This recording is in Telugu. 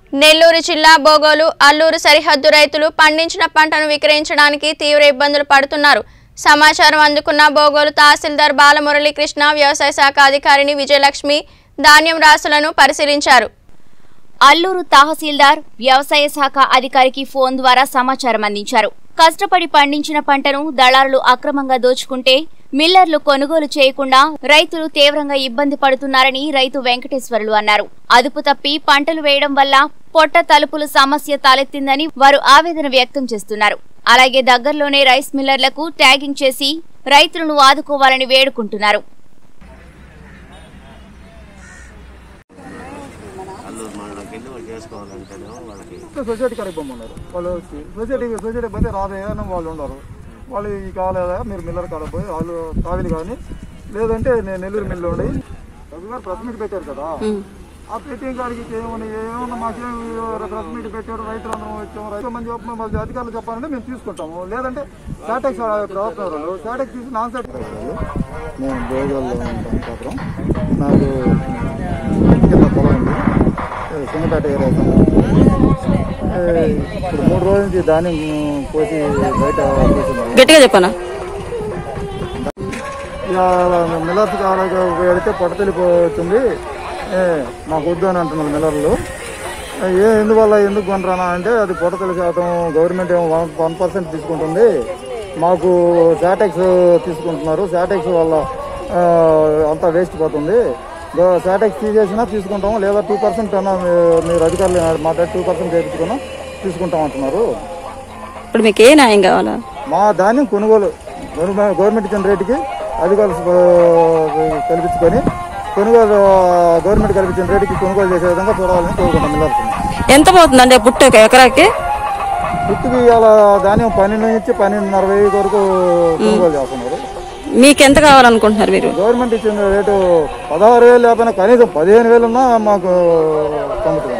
నెల్లూరు జిల్లా బోగోలు అల్లూరు సరిహద్దు రైతులు పండించిన పంటను విక్రయించడానికి తీవ్ర ఇబ్బందులు పడుతున్నారు సమాచారం అందుకున్న బోగోలు తహసీల్దార్ బాలమురళీకృష్ణ వ్యవసాయ శాఖ అధికారిని విజయలక్ష్మి ధాన్యం రాసులను పరిశీలించారు అల్లూరు తహసీల్దార్ వ్యవసాయ శాఖ అధికారికి ఫోన్ ద్వారా సమాచారం అందించారు కష్టపడి పండించిన పంటను దళారులు అక్రమంగా దోచుకుంటే మిల్లర్లు కొనుగోలు చేయకుండా రైతులు తీవ్రంగా ఇబ్బంది పడుతున్నారని రైతు వెంకటేశ్వర్లు అన్నారు అదుపు తప్పి పంటలు వేయడం వల్ల పొట్ట తలుపులు సమస్య తలెత్తిందని వారు ఆవేదన వ్యక్తం చేస్తున్నారు అలాగే దగ్గరలోనే రైస్ మిల్లర్లకు ట్యాగింగ్ చేసి రైతులను ఆదుకోవాలని వేడుకుంటున్నారు అల్లూరు మండలంకి వెళ్ళి వాళ్ళు చేసుకోవాలంటేనేమో వాళ్ళకి సొసైటీ కరెక్ట్ ఉన్నారు వాళ్ళు వచ్చి సొసైటీ సొసైటీ పోతే రాదయ్యా వాళ్ళు ఉండరు వాళ్ళు ఈ కాలేదా మీరు మిల్లర్ కాడ పోయి వాళ్ళు తావిలి కానీ లేదంటే నేను నెల్లూరు మిల్లు ఉండి రవి గారు ప్రెస్ మీట్ పెట్టారు కదా ఆ పెట్టిన కాడికి ఏమన్నా ఏమన్నా మాకేం ప్రెస్ మీట్ పెట్టారు రైతులు అందరం వచ్చాము రైతు మంది చెప్పిన మాకు అధికారులు చెప్పాలంటే మేము తీసుకుంటాము లేదంటే సాటెక్స్ ప్రవర్తన సాటెక్స్ తీసి నాన్ సాటెక్స్ నేను భోగాల్లో ఉంటాను పాత్రం నాకు కింద పొలం ఉంది సింగపేట ఏరియా ఏ, ఇప్పుడు మూడు రోజుల నుంచి ధాన్యం పోసి బయట కూర్చున్నాను గట్టిగా చెప్పనా ఇక మిల్లర్స్ కావాలి వెళితే పొట్ట తెలిపోతుంది ఏ, మాకు వద్దు అని అంటున్నారు మిల్లర్లు ఏ ఎందువల్ల ఎందుకు కొనరానా అంటే అది పొట్ట తెలి శాతం గవర్నమెంట్ ఏమో వన్ వన్ పర్సెంట్ తీసుకుంటుంది మాకు శాటెక్స్ తీసుకుంటున్నారు శాటెక్స్ వల్ల ఆ, అంతా వేస్ట్ పోతుంది శాటెక్స్ తీసేసినా తీసుకుంటాం లేదా టూ పర్సెంట్ అన్నా మీ- మీరు అధికారులు మాట్లాడి టూ పర్సెంట్ చేయించుకున్నా తీసుకుంటాం అంటున్నారు ఇప్పుడు మీకు ఏ న్యాయం కావాలా మా ధాన్యం కొనుగోలు గవర్నమెంట్ గవర్నమెంట్ ఇచ్చిన రేటుకి అధికారులు ఆ, కల్పించుకొని కొనుగోలు ఆ, గవర్నమెంట్ కల్పించిన రేటుకి కొనుగోలు చేసే విధంగా చూడాలని కోరుకుంటాం మిల్లర్స్ ఎంత పోతుందండి పుట్ట ఒక ఎకరాకి పుట్టుకి ఇవాళ ధాన్యం పన్నెండు నుంచి పన్నెండున్నర వెయ్యి వరకు కొనుగోలు చేస్తున్నారు మీకు ఎంత కావాలనుకుంటున్నారు మీరు గవర్నమెంట్ ఇచ్చిన రేటు పదహారు వేలు లేకపోయినా కనీసం పదిహేను వేలు ఉన్నా మాకు సమ్మతం